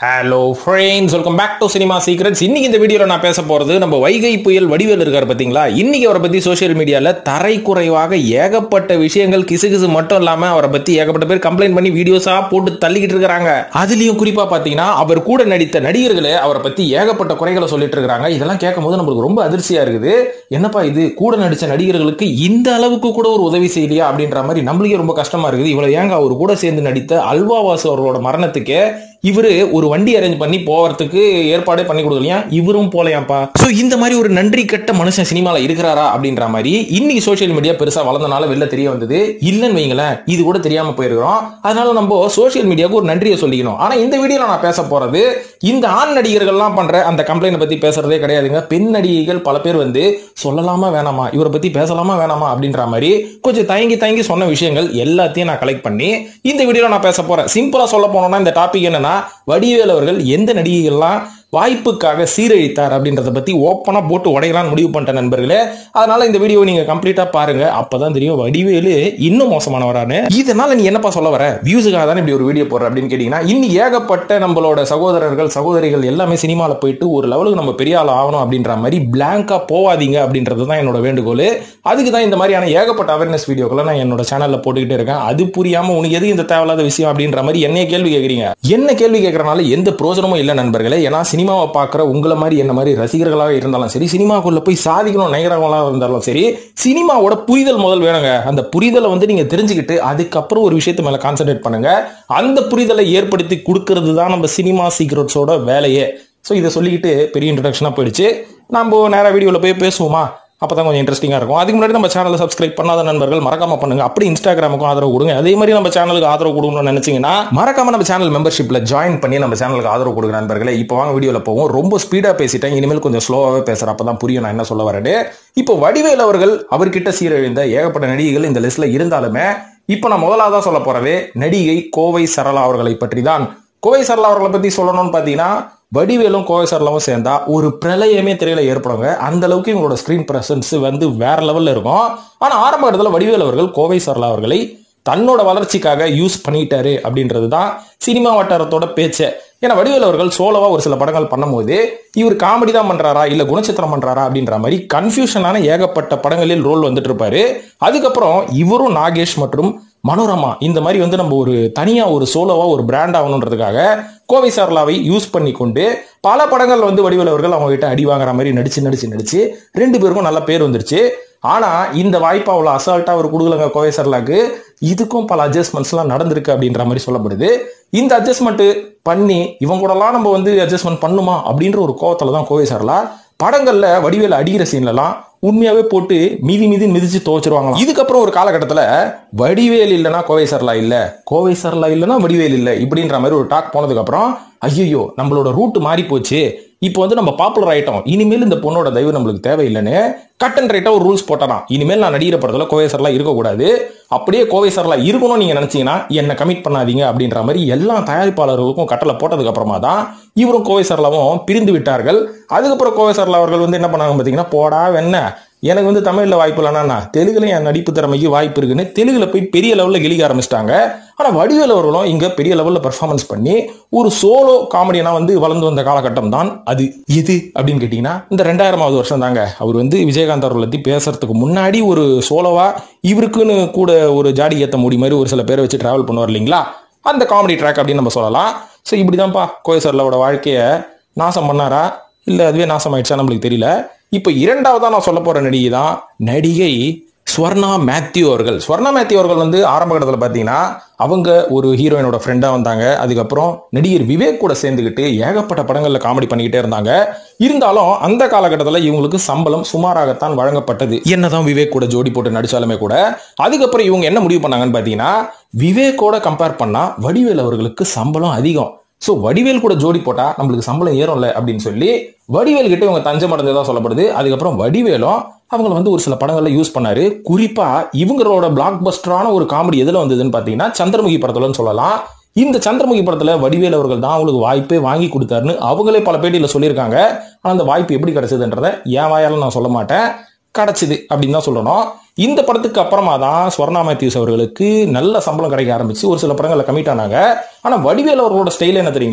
hello friends welcome back to cinema secrets இன்னைக்கு இந்த வீடியோவில் நான் பேச போகிறது நம்ம வைகை புயல் வடிவேல் இருக்கார் பார்த்தீங்களா இன்னைக்கு அவரை பற்றி சோஷியல் மீடியாவில் தரைக்குறைவாக ஏகப்பட்ட விஷயங்கள் கிசுகிசு மட்டும் இல்லாமல் அவரை பற்றி ஏகப்பட்ட பேர் கம்ப்ளைண்ட் பண்ணி வீடியோஸாக போட்டு தள்ளிக்கிட்டு இருக்கிறாங்க அதுலேயும் குறிப்பாக பார்த்தீங்கன்னா அவர் கூட நடித்த நடிகர்களே அவரை பற்றி ஏகப்பட்ட குறைகளை சொல்லிட்டு இருக்காங்க இதெல்லாம் கேட்கும்போது நம்மளுக்கு ரொம்ப அதிர்ச்சியாக இருக்குது என்னப்பா இது கூட நடித்த நடிகர்களுக்கு இந்த அளவுக்கு கூட ஒரு உதவி செய்யலையா அப்படின்ற மாதிரி நம்மளுக்கே ரொம்ப கஷ்டமா இருக்குது இவ்வளவு ஏங்க அவர் கூட சேர்ந்து நடித்த அல்வா வாசு அவர்களோட மரணத்துக்கு இவரு ஒரு வண்டி அரேஞ்ச் பண்ணி போறதுக்கு ஏற்பாடே பண்ணி கொடுக்கலையா இவரும் போலையாப்பா சோ இந்த மாதிரி ஒரு நன்றி கட்ட மனுஷன் சினிமால இருக்கிறாரா அப்படின்ற மாதிரி இன்னைக்கு சோஷியல் மீடியா பெருசா வளர்ந்தனால வெளில தெரிய வந்தது இல்லைன்னு வைங்களேன் இது கூட தெரியாம போயிருக்கிறோம் அதனால நம்ம சோஷியல் மீடியாவுக்கு ஒரு நன்றியை சொல்லிக்கணும் ஆனா இந்த வீடியோல நான் பேச போறது இந்த ஆண் நடிகர்கள்லாம் பண்ற அந்த கம்ப்ளைண்ட் பத்தி பேசுறதே கிடையாதுங்க பெண் நடிகைகள் பல பேர் வந்து சொல்லலாமா வேணாமா இவரை பத்தி பேசலாமா வேணாமா அப்படின்ற மாதிரி கொஞ்சம் தயங்கி தயங்கி சொன்ன விஷயங்கள் எல்லாத்தையும் நான் கலெக்ட் பண்ணி இந்த வீடியோல நான் பேச போறேன் சிம்பிளா சொல்ல போனோம்னா இந்த டாபிக் என்னன்னா வடிவேல் அவர்கள் எந்த நடிகைகள்லாம் வாய்ப்புக்காக சீரழித்தார் அப்படின்றத பத்தி ஓப்பனா போட்டு உடையலாம்னு முடிவு பண்ணிட்ட நண்பர்களே அதனால இந்த வீடியோ நீங்க கம்ப்ளீட்டா பாருங்க அப்பதான் தெரியும் வடிவேலு இன்னும் மோசமானவரானு இதனால நீ என்னப்பா சொல்ல வர வியூஸுக்காக தானே இப்படி ஒரு வீடியோ போடுற அப்படின்னு கேட்டீங்கன்னா இன்னைக்கு ஏகப்பட்ட நம்மளோட சகோதரர்கள் சகோதரிகள் எல்லாமே சினிமால போயிட்டு ஒரு லெவலுக்கு நம்ம பெரிய ஆள் ஆகணும் அப்படின்ற மாதிரி பிளாங்கா போவாதீங்க அப்படின்றது தான் என்னோட வேண்டுகோள் அதுக்கு தான் இந்த மாதிரியான ஏகப்பட்ட அவேர்னஸ் வீடியோக்களை நான் என்னோட சேனல்ல போட்டுக்கிட்டே இருக்கேன் அது புரியாம உனக்கு எது இந்த தேவையில்லாத விஷயம் அப்படின்ற மாதிரி என்னைய கேள்வி கேட்குறீங்க என்ன கேள்வி கேட்கறனால எந்த பிரோஜனமும் இல்லை நண்பர்களே ஏன்னா சினிமாவை பார்க்குற உங்களை மாதிரி என்ன மாதிரி ரசிகர்களாக இருந்தாலும் சரி சினிமாக்குள்ள போய் சாதிக்கணும் நயகரங்களாக இருந்தாலும் சரி சினிமாவோட புரிதல் முதல் வேணுங்க அந்த புரிதலை வந்து நீங்க தெரிஞ்சுக்கிட்டு அதுக்கப்புறம் ஒரு விஷயத்து மேல கான்சென்ட்ரேட் பண்ணுங்க அந்த புரிதலை ஏற்படுத்தி கொடுக்கறது தான் நம்ம சினிமா சீக்ரெட்ஸோட வேலையே ஸோ இதை சொல்லிக்கிட்டு பெரிய இன்ட்ரடக்ஷனாக போயிடுச்சு நம்ம நேராக வீடியோவில் போய் பேசுவோமா அப்போ தான் கொஞ்சம் இன்ட்ரெஸ்டிங்காக இருக்கும் அதுக்கு முன்னாடி நம்ம சேனலை சப்ஸ்கிரைப் பண்ணாத நண்பர்கள் மறக்காம பண்ணுங்க அப்படி இன்ஸ்டாகிராமுக்கும் ஆதரவு கொடுங்க அதே மாதிரி நம்ம சேனலுக்கு ஆதரவு கொடுக்கணும்னு நினைச்சீங்கன்னா மறக்காம நம்ம சேனல் மெம்பர்ஷிப்ல ஜாயின் பண்ணி நம்ம சேனலுக்கு ஆதரவு கொடுங்க நண்பர்களே இப்போ வாங்க வீடியோவில் போவோம் ரொம்ப ஸ்பீடாக பேசிட்டேன் இனிமேல் கொஞ்சம் ஸ்லோவாகவே பேசுகிறேன் அப்போ தான் புரியும் நான் என்ன சொல்ல வரேன் இப்போ வடிவேல் அவர்கள் அவர்கிட்ட சீரழிந்த ஏகப்பட்ட நடிகைகள் இந்த லிஸ்ட்ல இருந்தாலுமே இப்போ நான் முதலாவதாக சொல்ல போறதே நடிகை கோவை சரளா அவர்களை பற்றி தான் கோவை சரளா அவர்களை பத்தி சொல்லணும்னு பார்த்தீங்கன்னா வடிவேலும் கோவை சரளாவும் சேர்ந்தா ஒரு பிரளயமே திரையில ஏற்படுங்க அந்த அளவுக்கு இவங்களோட ஸ்கிரீன் பிரசன்ஸ் வந்து வேற லெவல்ல இருக்கும் ஆனா ஆரம்ப இடத்துல வடிவேல் அவர்கள் கோவை சரளா அவர்களை தன்னோட வளர்ச்சிக்காக யூஸ் பண்ணிட்டாரு அப்படின்றது தான் சினிமா வட்டாரத்தோட பேச்சு ஏன்னா வடிவேல் அவர்கள் சோலோவா ஒரு சில படங்கள் பண்ணும்போது இவர் காமெடி தான் பண்றாரா இல்ல குணச்சித்திரம் பண்றாரா அப்படின்ற மாதிரி கன்ஃபியூஷனான ஏகப்பட்ட படங்களில் ரோல் வந்துட்டு இருப்பாரு அதுக்கப்புறம் இவரும் நாகேஷ் மற்றும் மனோரமா இந்த மாதிரி வந்து நம்ம ஒரு தனியா ஒரு சோலோவா ஒரு பிராண்ட் ஆகணுன்றதுக்காக கோவை சார்லாவை யூஸ் பண்ணி கொண்டு பல படங்கள் வந்து வடிவேல் அவர்கள் அவங்க கிட்ட அடி வாங்குற மாதிரி நடிச்சு நடிச்சு நடிச்சு ரெண்டு பேருக்கும் நல்ல பேர் வந்துருச்சு ஆனா இந்த வாய்ப்பு அவ்வளோ அசால்ட்டா அவர் கொடுக்கலங்க கோவை சர்லாக்கு இதுக்கும் பல அட்ஜஸ்ட்மெண்ட்ஸ்லாம் நடந்திருக்கு அப்படின்ற மாதிரி சொல்லப்படுது இந்த அட்ஜஸ்ட்மெண்ட் பண்ணி இவங்க கூடலாம் நம்ம வந்து அட்ஜஸ்ட்மெண்ட் பண்ணுமா அப்படின்ற ஒரு கோவத்துல தான் கோவை சர்லா படங்கள்ல வடிவேல அடிக்கிற சீன்லலாம் உண்மையாவே போட்டு மீதி மீதி மிதிச்சு துவச்சிருவாங்க இதுக்கப்புறம் ஒரு காலகட்டத்தில் வடிவேல் இல்லைன்னா கோவை சர்லா இல்ல கோவை சர்லா இல்லைன்னா வடிவேல் இல்லை இப்படின்ற மாதிரி ஒரு டாக் போனதுக்கு அப்புறம் ஐயோ நம்மளோட ரூட் மாறி போச்சு இப்போ வந்து நம்ம பாப்புலர் ஆயிட்டோம் இனிமேல் இந்த பொண்ணோட தயவு நம்மளுக்கு தேவையில்லைன்னு கட் அண்ட் ரைட்டா ஒரு ரூல்ஸ் போட்டானா இனிமேல் நான் நடிகிற படத்துல கோவை சர்லா இருக்கக்கூடாது அப்படியே கோவை சர்லா இருக்கணும்னு நீங்க நினைச்சீங்கன்னா என்ன கமிட் பண்ணாதீங்க அப்படின்ற மாதிரி எல்லா தயாரிப்பாளர்களுக்கும் கட்டளை போட்டதுக்கு அப்புறமா தான் இவரும் கோவை சர்லாவும் பிரிந்து விட்டார்கள் அதுக்கப்புறம் கோவை சர்லா அவர்கள் வந்து என்ன பண்ணாங்க பார்த்தீங்கன்னா போடா வெண்ண எனக்கு வந்து தமிழில் வாய்ப்பு இல்லைன்னா தெலுங்குல என் நடிப்பு திறமைக்கு வாய்ப்பு இருக்குன்னு தெலுங்குல போய் பெரிய லெவலில் கிளிக்க ஆரம்பிச்சிட்டாங்க ஆனால் வடிவேல் அவர்களும் இங்கே பெரிய லெவலில் பெர்ஃபார்மன்ஸ் பண்ணி ஒரு சோலோ காமெடியனா வந்து வளர்ந்து வந்த காலகட்டம் தான் அது எது அப்படின்னு கேட்டிங்கன்னா இந்த ரெண்டாயிரமாவது வருஷம் தாங்க அவர் வந்து விஜயகாந்த் அவர்களை பற்றி பேசுறதுக்கு முன்னாடி ஒரு சோலோவா இவருக்குன்னு கூட ஒரு ஜாடி ஏற்ற முடி மாதிரி ஒரு சில பேரை வச்சு டிராவல் பண்ணுவார் இல்லைங்களா அந்த காமெடி ட்ராக் அப்படின்னு நம்ம சொல்லலாம் ஸோ இப்படி தான்ப்பா கோயசர்லோட வாழ்க்கையை நாசம் பண்ணாரா இல்லை அதுவே நாசம் ஆயிடுச்சா நம்மளுக்கு தெரியல இப்போ இரண்டாவதா நான் சொல்ல போற நடிகை தான் நடிகை ஸ்வர்ணா மேத்யூ அவர்கள் ஸ்வர்ணா மேத்யூ அவர்கள் வந்து ஆரம்ப கட்டத்தில் பார்த்தீங்கன்னா அவங்க ஒரு ஹீரோயினோட ஃப்ரெண்டாக வந்தாங்க அதுக்கப்புறம் நடிகர் விவேக் கூட சேர்ந்துக்கிட்டு ஏகப்பட்ட படங்களில் காமெடி பண்ணிக்கிட்டே இருந்தாங்க இருந்தாலும் அந்த காலகட்டத்தில் இவங்களுக்கு சம்பளம் சுமாராகத்தான் வழங்கப்பட்டது என்னதான் விவேக் கூட ஜோடி போட்டு நடிச்சாலுமே கூட அதுக்கப்புறம் இவங்க என்ன முடிவு பண்ணாங்கன்னு பார்த்தீங்கன்னா விவேக்கோட கம்பேர் பண்ணா வடிவேல் அவர்களுக்கு சம்பளம் அதிகம் ஸோ வடிவேல் கூட ஜோடி போட்டா நம்மளுக்கு சம்பளம் ஏறும்ல அப்படின்னு சொல்லி வடிவேல் கிட்ட இவங்க தஞ்சம் அடைஞ்சதா சொல்லப்படுது அதுக்கப்புறம் வடிவேலும் அவங்கள வந்து ஒரு சில படங்கள்ல யூஸ் பண்ணாரு குறிப்பா இவங்களோட பிளாக் பஸ்டரான ஒரு காமெடி எதுல வந்ததுன்னு பாத்தீங்கன்னா சந்திரமுகி படத்துலன்னு சொல்லலாம் இந்த சந்திரமுகி படத்துல வடிவேல் அவர்கள் தான் அவங்களுக்கு வாய்ப்பே வாங்கி கொடுத்தாருன்னு அவங்களே பல பேட்டியில சொல்லியிருக்காங்க ஆனா அந்த வாய்ப்பு எப்படி கிடைச்சதுன்றத என் வாயால நான் சொல்ல மாட்டேன் கிடைச்சிது அப்படின்னு தான் சொல்லணும் இந்த படத்துக்கு அப்புறமா தான் ஸ்வர்ணா மேத்யூஸ் அவர்களுக்கு நல்ல சம்பளம் கிடைக்க ஆரம்பிச்சு ஒரு சில படங்களில் கமிட் ஆனாங்க ஆனா வடிவேல் அவர்களோட ஸ்டைல் என்ன தெரியுங்களா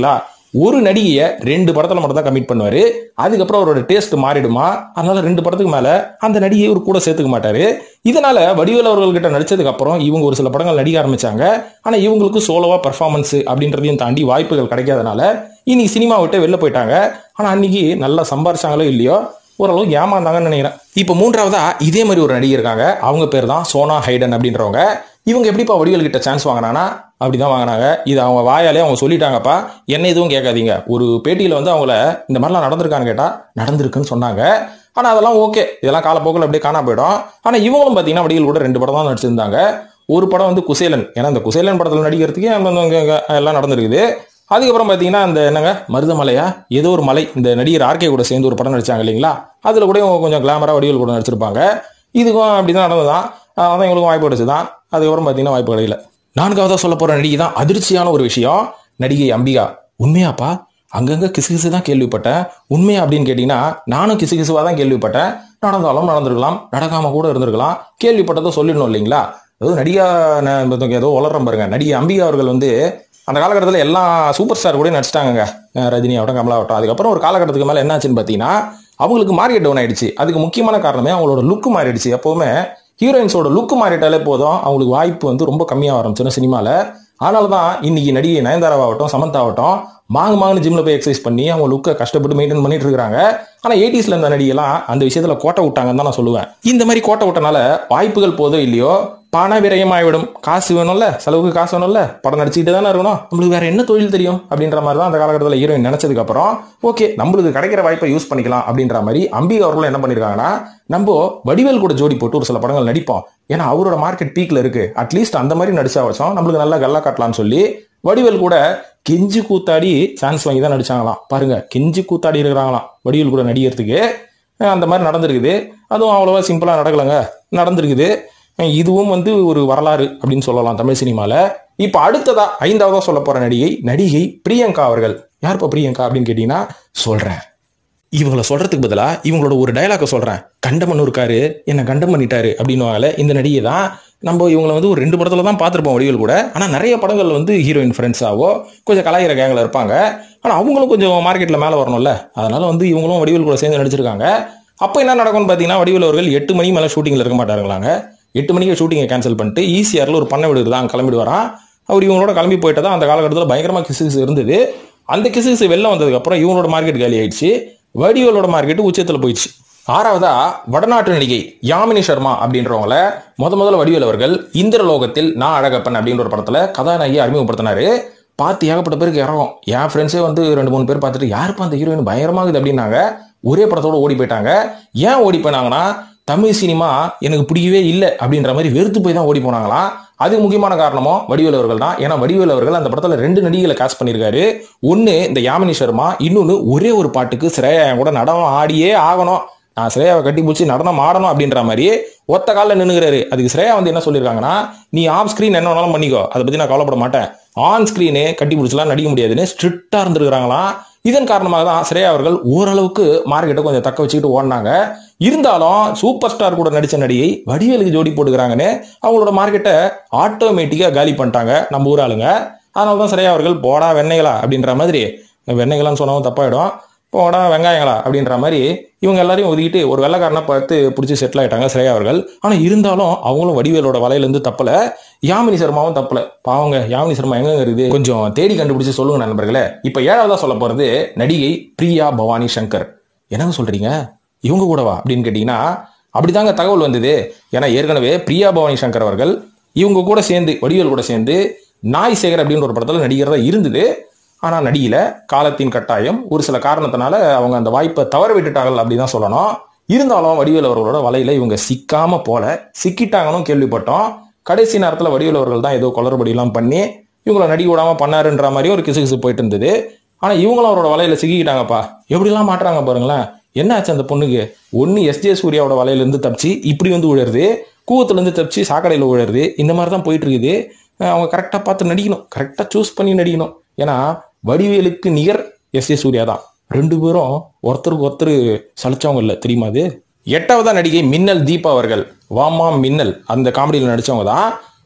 ஒரு நடிகையை ரெண்டு படத்துல மட்டும் தான் கமிட் பண்ணுவாரு அதுக்கப்புறம் அவரோட டேஸ்ட் மாறிடுமா அதனால ரெண்டு படத்துக்கு மேல அந்த நடிகையை ஒரு கூட சேர்த்துக்க மாட்டாரு இதனால வடிவேல் அவர்கள்கிட்ட நடிச்சதுக்கு அப்புறம் இவங்க ஒரு சில படங்கள் நடிக்க ஆரம்பிச்சாங்க ஆனா இவங்களுக்கு சோலோவா பெர்ஃபார்மன்ஸ் அப்படின்றதையும் தாண்டி வாய்ப்புகள் கிடைக்காதனால இன்னைக்கு சினிமா விட்டு வெளில போயிட்டாங்க ஆனா அன்னைக்கு நல்லா சம்பாரிச்சாங்களோ இல்லையோ ஓரளவுக்கு ஏமாந்தாங்கன்னு நினைக்கிறேன் இப்போ மூன்றாவதா இதே மாதிரி ஒரு நடிகை இருக்காங்க அவங்க பேர் தான் சோனா ஹைடன் அப்படின்றவங்க இவங்க எப்படிப்பா வடிவேல் கிட்ட சான்ஸ் வாங்கினாங்கன்னா அப்படிதான் வாங்கினாங்க இது அவங்க வாயாலே அவங்க சொல்லிட்டாங்கப்பா என்ன எதுவும் கேட்காதீங்க ஒரு பேட்டியில வந்து அவங்கள இந்த மாதிரிலாம் நடந்திருக்கான்னு கேட்டா நடந்திருக்குன்னு சொன்னாங்க ஆனா அதெல்லாம் ஓகே இதெல்லாம் காலப்போக்கில் அப்படியே காணா போயிடும் ஆனா இவங்களும் பாத்தீங்கன்னா வடிவேல் கூட ரெண்டு படம் தான் நடிச்சிருந்தாங்க ஒரு படம் வந்து குசேலன் ஏன்னா இந்த குசேலன் படத்தில் நடிக்கிறதுக்கே அங்க வந்து அங்க எல்லாம் நடந்திருக்குது அதுக்கப்புறம் பார்த்தீங்கன்னா அந்த என்னங்க மருதமலையா ஏதோ ஒரு மலை இந்த நடிகர் ஆர்கே கூட சேர்ந்து ஒரு படம் நடிச்சாங்க இல்லைங்களா அதில் கூட இவங்க கொஞ்சம் கிளாமரா வடிவேல் கூட நடிச்சிருப்பாங்க இதுக்கும் அப்படிதான் நடந்ததுதான் அதான் எங்களுக்கும் வாய்ப்பு கிடைச்சுதான் அதுக்கப்புறம் பார்த்தீங்கன்னா வாய்ப்பு கிடைக்கல நான்காவதா சொல்ல போற நடிகை தான் அதிர்ச்சியான ஒரு விஷயம் நடிகை அம்பிகா உண்மையாப்பா அங்கங்க கிசுகிசு தான் கேள்விப்பட்டேன் உண்மையா அப்படின்னு கேட்டீங்கன்னா நானும் கிசுகிசுவா தான் கேள்விப்பட்டேன் நடந்தாலும் நடந்திருக்கலாம் நடக்காம கூட இருந்திருக்கலாம் கேள்விப்பட்டதை சொல்லிடணும் இல்லைங்களா அதாவது நடிகா நான் ஏதோ வளர்றேன் பாருங்க நடிகை அம்பிகா அவர்கள் வந்து அந்த காலகட்டத்தில் எல்லாம் சூப்பர் ஸ்டார் கூட நடிச்சிட்டாங்க ரஜினி ஆகட்டும் கமலா ஆகட்டும் அதுக்கப்புறம் ஒரு காலகட்டத்துக்கு மேலே என்னாச்சுன்னு பார்த்தீங்கன்னா அவங்களுக்கு மார்க்கெட் டவுன் ஆயிடுச்சு அதுக்கு முக்கியமான காரணமே அவங்களோட லுக் மாறிடுச்சு எப்போவுமே ஹீரோயின்ஸோட லுக் மாறிட்டாலே போதும் அவங்களுக்கு வாய்ப்பு வந்து ரொம்ப கம்மியாக ஆரம்பிச்சிடும் சினிமாவில் அதனால தான் இன்னைக்கு நடிகை நயன்தாராவாகட்டும் சமந்தா ஆகட்டும் மாங்கு மாங்குன்னு ஜிம்ல போய் எக்ஸசைஸ் பண்ணி அவங்க லுக்கை கஷ்டப்பட்டு மெயின்டைன் பண்ணிட்டு இருக்காங்க ஆனா எயிட்டிஸ்ல இருந்த நடிகைலாம் அந்த விஷயத்துல கோட்டை விட்டாங்கன்னு தான் நான் சொல்லுவேன் இந்த மாதிரி கோட்டை விட்டனால வாய்ப்புகள் போதோ இல்லையோ பண விரயமாயிடும் காசு வேணும்ல செலவுக்கு காசு வேணும்ல படம் நடிச்சுக்கிட்டு தானே இருக்கணும் நம்மளுக்கு வேற என்ன தொழில் தெரியும் அப்படின்ற மாதிரி தான் அந்த காலகட்டத்தில் ஹீரோயின் நினைச்சதுக்கு அப்புறம் ஓகே நம்மளுக்கு கிடைக்கிற வாய்ப்பை யூஸ் பண்ணிக்கலாம் அப்படின்ற மாதிரி அம்பிகா அவர்களும் என்ன பண்ணிருக்காங்கன்னா நம்ம வடிவேல் கூட ஜோடி போட்டு ஒரு சில படங்கள் நடிப்போம் ஏன்னா அவரோட மார்க்கெட் பீக்ல இருக்கு அட்லீஸ்ட் அந்த மாதிரி நடிச்சா வச்சோம் நம்மளுக்கு நல்லா கல்லா காட்டலாம்னு சொல்லி வடிவேல் கூட கெஞ்சி கூத்தாடி சான்ஸ் வாங்கி தான் நடிச்சாங்களாம் பாருங்க கெஞ்சி கூத்தாடி இருக்கிறாங்களாம் வடிவேல் கூட நடிக்கிறதுக்கு அந்த மாதிரி நடந்திருக்குது அதுவும் அவ்வளோவா சிம்பிளாக நடக்கலைங்க நடந்திருக்குது இதுவும் வந்து ஒரு வரலாறு அப்படின்னு சொல்லலாம் தமிழ் சினிமாவில் இப்போ அடுத்ததா ஐந்தாவதா சொல்ல போற நடிகை நடிகை பிரியங்கா அவர்கள் யாருப்பா பிரியங்கா அப்படின்னு கேட்டீங்கன்னா சொல்றேன் இவங்கள சொல்றதுக்கு பதிலாக இவங்களோட ஒரு டைலாக சொல்றேன் கண்டமன் இருக்காரு என்ன கண்டம் பண்ணிட்டாரு அப்படின்னு இந்த நடிகை தான் நம்ம இவங்களை வந்து ஒரு ரெண்டு படத்துல தான் பார்த்துருப்போம் வடிவேல் கூட ஆனால் நிறைய படங்கள் வந்து ஹீரோயின் ஃப்ரெண்ட்ஸாவோ கொஞ்சம் கலாயிர கேங்கில் இருப்பாங்க ஆனால் அவங்களும் கொஞ்சம் மார்க்கெட்டில் மேலே வரணும்ல அதனால வந்து இவங்களும் வடிவேல் கூட சேர்ந்து நடிச்சிருக்காங்க அப்போ என்ன நடக்கும்னு பார்த்தீங்கன்னா வடிவேல் அவர்கள் எட்டு மணி மேலே ஷூட்டிங்கில் இருக்க மாட்டாருங்களாங்க எட்டு மணிக்கு ஷூட்டிங்கை கேன்சல் பண்ணிட்டு ஈஸியாரில் ஒரு பண்ணை வீடு தான் கிளம்பிடுவாராம் அவர் இவங்களோட கிளம்பி போயிட்டு தான் அந்த காலகட்டத்தில் பயங்கரமாக கிசுகிசு இருந்தது அந்த கிசுகிசு வெளில வந்ததுக்கப்புறம் இவங்களோட மார்க்கெட் காலி ஆயிடுச்சு வடிவேலோட மார்க்கெட் உச்சத்தில் போயிடுச்சு ஆறாவதா வடநாட்டு நடிகை யாமினி சர்மா அப்படின்றவங்கள முத முதல்ல வடிவேல் அவர்கள் இந்திரலோகத்தில் நான் அழகப்பன் அப்படின்ற ஒரு படத்துல கதாநாயகி அறிமுகப்படுத்தினாரு பார்த்து ஏகப்பட்ட பேருக்கு இறங்கும் என் ஃப்ரெண்ட்ஸே வந்து ரெண்டு மூணு பேர் பார்த்துட்டு யாருப்பா அந்த ஹீரோயின் பயங்கரமாகுது அப்படின்னாங்க ஒரே படத்தோட ஓடி போயிட்டாங்க ஏன் ஓடி போனாங்கன்னா தமிழ் சினிமா எனக்கு பிடிக்கவே இல்லை அப்படின்ற மாதிரி வெறுத்து போய் தான் ஓடி போனாங்களாம் அதுக்கு முக்கியமான காரணமும் வடிவேல் அவர்கள் தான் ஏன்னா வடிவேல் அவர்கள் அந்த படத்துல ரெண்டு நடிகளை காஸ்ட் பண்ணியிருக்காரு ஒன்னு இந்த யாமினி சர்மா இன்னொன்னு ஒரே ஒரு பாட்டுக்கு சிறையா என் கூட நடனம் ஆடியே ஆகணும் நான் ஸ்ரேயாவை கட்டி பிடிச்சி நடனம் ஆடணும் அப்படின்ற மாதிரி ஒத்த காலில் நின்னுகிறாரு அதுக்கு ஸ்ரேயா வந்து என்ன சொல்லியிருக்காங்கன்னா நீ ஆஃப் ஸ்க்ரீன் என்ன வேணாலும் பண்ணிக்கோ அதை பத்தி நான் கவலைப்பட மாட்டேன் ஆன் ஸ்க்ரீனு கட்டி பிடிச்சலாம் நடிக்க முடியாதுன்னு ஸ்ட்ரிக்டா இருந்திருக்கிறாங்களாம் இதன் காரணமாக தான் ஸ்ரேயா அவர்கள் ஓரளவுக்கு மார்க்கெட்டை கொஞ்சம் தக்க வச்சுக்கிட்டு ஓடினாங்க இருந்தாலும் சூப்பர் ஸ்டார் கூட நடிச்ச நடிகை வடிவேலுக்கு ஜோடி போட்டுக்கிறாங்கன்னு அவங்களோட மார்க்கெட்டை ஆட்டோமேட்டிக்கா காலி பண்ணிட்டாங்க நம்ம ஊர் ஆளுங்க அதனால தான் ஸ்ரேயா அவர்கள் போடா வெண்ணெய்களா அப்படின்ற மாதிரி வெண்ணெய்களான்னு சொன்னவும் தப்பாயிடும் போடா வெங்காயங்களா அப்படின்ற மாதிரி இவங்க எல்லாரையும் ஒதுக்கிட்டு ஒரு வெள்ளக்காரனை பார்த்து பிடிச்சி செட்டில் ஆயிட்டாங்க ஸ்ரேயா அவர்கள் ஆனால் இருந்தாலும் அவங்களும் வடிவேலோட வலையிலேருந்து தப்பல யாமினி சர்மாவும் தப்பல பாவங்க யாமினி சர்மா எங்க இருக்குது கொஞ்சம் தேடி கண்டுபிடிச்சு சொல்லுங்க நண்பர்களே இப்போ ஏழாவதா சொல்ல போறது நடிகை பிரியா பவானி சங்கர் என்னங்க சொல்றீங்க இவங்க கூடவா அப்படின்னு கேட்டீங்கன்னா அப்படிதாங்க தகவல் வந்தது ஏன்னா ஏற்கனவே பிரியா பவானி சங்கர் அவர்கள் இவங்க கூட சேர்ந்து வடிவேல் கூட சேர்ந்து நாய் சேகர் அப்படின்ற ஒரு படத்தில் நடிக்கிறதா இருந்தது ஆனால் நடிகல காலத்தின் கட்டாயம் ஒரு சில காரணத்தினால அவங்க அந்த வாய்ப்பை தவற விட்டுட்டாங்க அப்படின்னு தான் சொல்லணும் இருந்தாலும் வடிவேல் அவர்களோட வலையில இவங்க சிக்காம போல சிக்கிட்டாங்கன்னு கேள்விப்பட்டோம் கடைசி நேரத்தில் வடிவேல் அவர்கள் தான் ஏதோ குளறுபடியெல்லாம் பண்ணி இவங்கள நடிக்க விடாம பண்ணாருன்ற மாதிரி ஒரு கிசு கிசு போயிட்டு இருந்தது ஆனால் இவங்களும் அவரோட வலையில சிக்கிக்கிட்டாங்கப்பா எப்படிலாம் மாட்டுறாங்க பாருங்களேன் என்ன ஆச்சு அந்த பொண்ணுக்கு ஒன்று எஸ்ஜே சூர்யாவோட வலையிலேருந்து தப்பிச்சு இப்படி வந்து விழுறது கூவத்துலேருந்து தப்பிச்சு சாக்கடையில் விழுறது இந்த மாதிரி தான் போயிட்டு இருக்குது அவங்க கரெக்டாக பார்த்து நடிக்கணும் கரெக்டாக சூஸ் பண்ணி நடிக்கணும் ஏன்னா வடிவேலுக்கு நிகர் எஸ் ஏ சூர்யா தான் ரெண்டு பேரும் ஒருத்தருக்கு ஒருத்தர் சலிச்சவங்க இல்லை தெரியுமா அது எட்டாவதா நடிகை மின்னல் தீபா அவர்கள் வாமா மின்னல் அந்த காமெடியில் நடிச்சவங்க தான்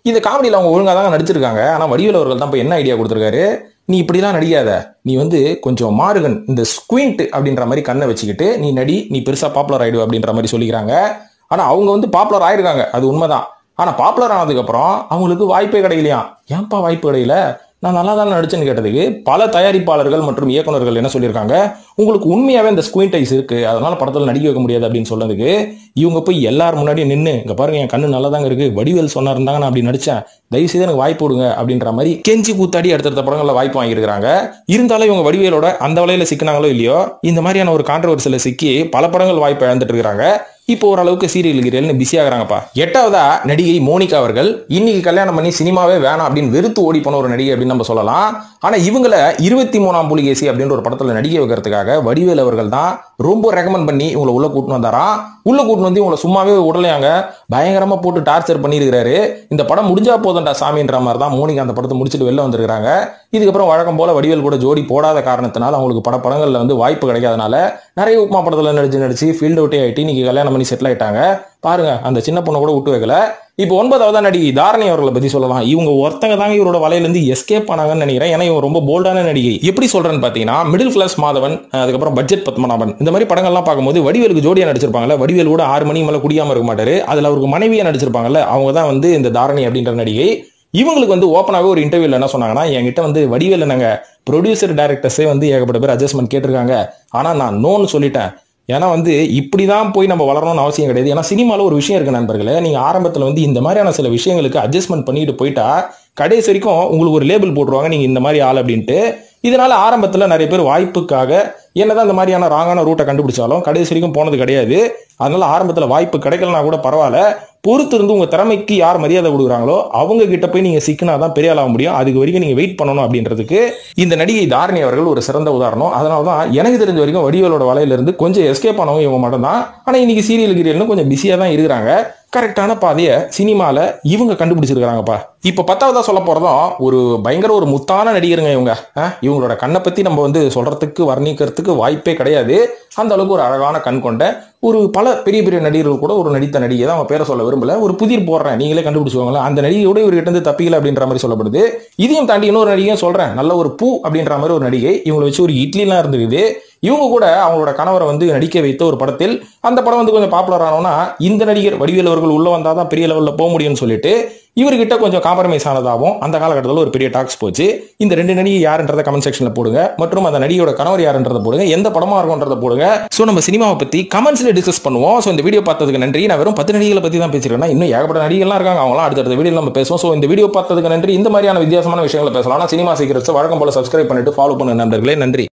இந்த காமெடியில் அவங்க ஒழுங்காக தான் நடிச்சிருக்காங்க ஆனால் வடிவேல் அவர்கள் தான் இப்போ என்ன ஐடியா கொடுத்துருக்காரு நீ இப்படிலாம் நடிக்காத நீ வந்து கொஞ்சம் மாறுகன் இந்த ஸ்குயிண்ட் அப்படின்ற மாதிரி கண்ணை வச்சுக்கிட்டு நீ நடி நீ பெருசா பாப்புலர் ஆயிடு அப்படின்ற மாதிரி சொல்லிக்கிறாங்க ஆனா அவங்க வந்து பாப்புலர் ஆயிருக்காங்க அது உண்மைதான் ஆனா பாப்புலர் ஆனதுக்கு அப்புறம் அவங்களுக்கு வாய்ப்பே கிடைக்கலையாம் ஏன்பா வாய்ப்பு கிடைக்கல நான் நல்லா தான் நடிச்சேன்னு கேட்டதுக்கு பல தயாரிப்பாளர்கள் மற்றும் இயக்குனர்கள் என்ன சொல்லியிருக்காங்க உங்களுக்கு உண்மையாவே இந்த ஸ்குயின் ஐஸ் இருக்கு அதனால படத்தில் நடிக்க வைக்க முடியாது அப்படின்னு சொன்னதுக்கு இவங்க போய் எல்லாரும் முன்னாடி நின்று இங்க பாருங்க என் கண்ணு நல்லா தாங்க இருக்கு வடிவேல் சொன்னா இருந்தாங்க நான் அப்படி நடிச்சேன் தயவு செய்து எனக்கு வாய்ப்பு கொடுங்க அப்படின்ற மாதிரி கெஞ்சி கூத்தாடி அடுத்தடுத்த படங்களில் வாய்ப்பு வாங்கியிருக்காங்க இருந்தாலும் இவங்க வடிவேலோட அந்த வலையில சிக்கினாங்களோ இல்லையோ இந்த மாதிரியான ஒரு கான்ட்ரவர்சியில் சிக்கி பல படங்கள் வாய்ப்பு இழந்துட்டு இருக்காங்க இப்போ ஓரளவுக்கு சீரியல் கீரியல்னு பிஸி ஆகுறாங்கப்பா எட்டாவதா நடிகை மோனிகா அவர்கள் இன்னைக்கு கல்யாணம் பண்ணி சினிமாவே வேணாம் அப்படின்னு வெறுத்து ஓடி போன ஒரு நடிகை அப்படின்னு நம்ம சொல்லலாம் ஆனா இவங்கள இருபத்தி மூணாம் புலிகேசி அப்படின்ற ஒரு படத்துல நடிக்க வைக்கிறதுக்காக வடிவேல் அவர்கள் தான் ரொம்ப ரெக்கமெண்ட் பண்ணி இவங்களை உள்ள கூட்டின்னு வந்தாராம் உள்ள கூட்டின்னு வந்து இவங்களை சும்மாவே உடலையாங்க பயங்கரமா போட்டு டார்ச்சர் பண்ணியிருக்கிறாரு இந்த படம் முடிஞ்சா போதும்டா சாமின்ற மாதிரி தான் மோனிகா அந்த படத்தை முடிச்சுட்டு வெளில வந்திருக்காங்க இதுக்கப்புறம் வழக்கம் போல வடிவேல் கூட ஜோடி போடாத காரணத்தினால அவங்களுக்கு பட படங்கள்ல வந்து வாய்ப்பு கிடைக்காதனால நிறைய உப்மா படத்துல நடிச்சு நடிச்சு ஃபீல்டு அவுட்டே ஆயிட்டு இன்னைக்கு கல்யாணம் பண்ணி செட்டில் ஆயிட்டாங்க பாருங்க அந்த சின்ன பொண்ணை கூட விட்டு வைக்கல இப்போ ஒன்பதாவது நடிகை தாரணி அவர்களை பத்தி சொல்லலாம் இவங்க ஒருத்தங்க தாங்க இவரோட வலையில இருந்து எஸ்கேப் ஆனாங்கன்னு நினைக்கிறேன் ஏன்னா இவங்க ரொம்ப போல்டான நடிகை எப்படி சொல்றேன்னு பாத்தீங்கன்னா மிடில் கிளாஸ் மாதவன் அதுக்கப்புறம் பட்ஜெட் பத்மநாபன் இந்த மாதிரி படங்கள்லாம் பார்க்கும்போது வடிவேலுக்கு ஜோடியா நடிச்சிருப்பாங்கல்ல வடிவேல் கூட ஆறு மணி மேல குடியாம இருக்க மாட்டாரு அதுல அவருக்கு மனைவியா நடிச்சிருப்பாங்கல்ல அவங்க தான் வந்து இந்த தாரணி அப்படின்ற நடிகை இவங்களுக்கு வந்து ஓப்பனாகவே ஒரு இன்டர்வியூல என்ன சொன்னாங்கன்னா என்கிட்ட வந்து வடிவேல நாங்க ப்ரொடியூசர் டேரக்டர்ஸே வந்து ஏகப்பட்ட பேர் அட்ஜஸ்ட்மெண்ட் கேட்டிருக்காங்க ஆனா நான் நோன்னு சொல்லிட்டேன் ஏன்னா வந்து இப்படி தான் போய் நம்ம வளரணும்னு அவசியம் கிடையாது ஏன்னா சினிமாவில் ஒரு விஷயம் இருக்கு நண்பர்களே நீங்க ஆரம்பத்தில் வந்து இந்த மாதிரியான சில விஷயங்களுக்கு அட்ஜஸ்ட்மெண்ட் பண்ணிட்டு போயிட்டா கடைசி வரைக்கும் உங்களுக்கு ஒரு லேபிள் போட்டுருவாங்க நீங்க இந்த மாதிரி ஆள் அப்படின்ட்டு இதனால ஆரம்பத்தில் நிறைய பேர் வாய்ப்புக்காக என்னதான் இந்த மாதிரியான ராங்கான ரூட்டை கண்டுபிடிச்சாலும் கடைசி வரைக்கும் போனது கிடையாது அதனால ஆரம்பத்தில் வாய்ப்பு கிடைக்கலனா கூட பரவாயில்ல பொறுத்து இருந்து உங்க திறமைக்கு யார் மரியாதை கொடுக்குறாங்களோ அவங்க கிட்ட போய் நீங்க சிக்கினா தான் பெரிய ஆளாக முடியும் அதுக்கு வரைக்கும் நீங்க வெயிட் பண்ணணும் அப்படின்றதுக்கு இந்த நடிகை தாரணி அவர்கள் ஒரு சிறந்த உதாரணம் அதனால தான் எனக்கு தெரிஞ்ச வரைக்கும் வடிவேலோட வலையில இருந்து கொஞ்சம் எஸ்கேப் ஆனவங்க இவங்க மட்டும் தான் ஆனா இன்னைக்கு சீரியல் கீரியல்னு கொஞ்சம் பிஸியா தான் இருக்கிறாங்க கரெக்டான பாதையை சினிமால இவங்க கண்டுபிடிச்சிருக்காங்கப்பா இப்ப பத்தாவதா சொல்ல போறதும் ஒரு பயங்கர ஒரு முத்தான நடிகருங்க இவங்க அஹ், இவங்களோட கண்ணை பத்தி நம்ம வந்து சொல்றதுக்கு வர்ணிக்கிறதுக்கு வாய்ப்பே கிடையாது அந்த அளவுக்கு ஒரு அழகான கண் கொண்ட ஒரு பல பெரிய பெரிய நடிகர்கள் கூட ஒரு நடித்த நடிகை தான் அவங்க பேரை சொல்ல விரும்பல ஒரு புதிர் போடுறேன் நீங்களே கண்டுபிடிச்சுவாங்களா அந்த நடிகையோட இவர்கிட்ட இருந்து தப்பிக்கல அப்படின்ற மாதிரி சொல்லப்படுது இதையும் தாண்டி இன்னொரு நடிகையும் சொல்றேன் நல்ல ஒரு பூ அப்படின்ற மாதிரி ஒரு நடிகை இவங்களை வச்சு ஒரு இட்லிலாம் இருந்திருக்குது இவங்க கூட அவங்களோட கணவரை வந்து நடிக்க வைத்த ஒரு படத்தில் அந்த படம் வந்து கொஞ்சம் பாப்புலர் ஆனோம்னா இந்த நடிகர் வடிவேல் அவர்கள் உள்ள வந்தாதான் பெரிய லெவலில் போக முடியும்னு சொல்லிட்டு இவர்கிட்ட கொஞ்சம் காம்ப்ரமைஸ் ஆனதாகவும் அந்த காலகட்டத்தில் ஒரு பெரிய டாக்ஸ் போச்சு இந்த ரெண்டு நடிகை யாருன்றத கமெண்ட் செக்ஷன்ல போடுங்க மற்றும் அந்த நடிகையோட கணவர் யாருன்றத போடுங்க எந்த படமா இருக்கும்ன்றத போடுங்க ஸோ நம்ம சினிமாவை பத்தி கமெண்ட்ஸ்ல டிஸ்கஸ் பண்ணுவோம் ஸோ இந்த வீடியோ பார்த்ததுக்கு நன்றி நான் வெறும் பத்து நடிகளை பத்தி தான் பேசிருக்கேன் இன்னும் ஏகப்பட்ட நடிகள்லாம் இருக்காங்க அவங்களாம் அடுத்தடுத்த வீடியோ நம்ம பேசுவோம் ஸோ இந்த வீடியோ பார்த்ததுக்கு நன்றி இந்த மாதிரியான வித்தியாசமான விஷயங்களை பேசலாம் ஆனா சினிமா சீக்கிரட்ஸ் வழக்கம் போல சப்ஸ்கிரைப் பண்ணிட்டு ஃபாலோ பண்ணுங்க நண்பர்களே நன்றி